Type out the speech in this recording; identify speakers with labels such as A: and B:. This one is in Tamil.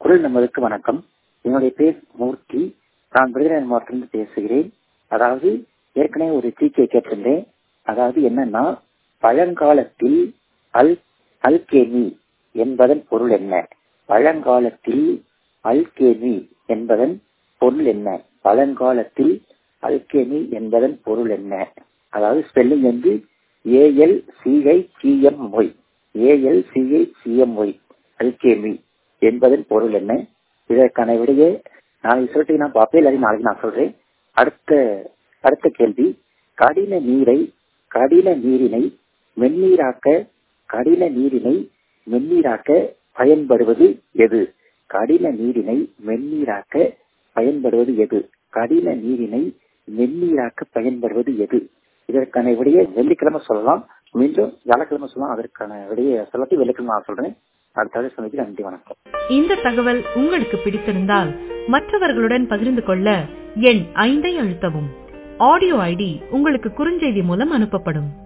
A: குரல் நம்மளுக்கு வணக்கம் என்னுடைய பேர் மூர்த்தி நான் விருதுநகர் மாவட்டத்திலிருந்து பேசுகிறேன் அதாவது ஏற்கனவே ஒரு சீக்கிய கேட்டிருந்தேன் அதாவது என்னன்னா பழங்காலத்தில் அல் அல்கேமி என்பதன் பொருள் என்ன பழங்காலத்தில் அல்கேமி என்பதன் பொருள் என்ன பழங்காலத்தில் அல்கேமி என்பதன் பொருள் என்ன அதாவது ஸ்பெல்லிங் வந்து A L C I C M Y A L C I C M Y alchemy என்பதன் பொருள் என்ன இதற்கான விடையே நாளைக்கு சொல்லிட்டு நான் பார்ப்பேன் இல்லாட்டி நாளைக்கு நான் சொல்றேன் அடுத்த அடுத்த கேள்வி கடின நீரை கடின நீரினை மென்னீராக்க கடின நீரினை மென்னீராக்க பயன்படுவது எது கடின நீரினை மென்னீராக்க பயன்படுவது எது கடின நீரினை மென்னீராக்க பயன்படுவது எது இதற்கான விடையை வெள்ளிக்கிழமை சொல்லலாம் மீண்டும் வியாழக்கிழமை சொல்லலாம் அதற்கான விடையை சொல்லி வெள்ளிக்கிழமை நான் சொல்றேன் அடுத்த சமைக்கு நன்றி வணக்கம்
B: இந்த தகவல் உங்களுக்கு பிடித்திருந்தால் மற்றவர்களுடன் பகிர்ந்து கொள்ள எண் ஐந்தை அழுத்தவும் ஆடியோ ஐடி உங்களுக்கு குறுஞ்செய்தி மூலம் அனுப்பப்படும்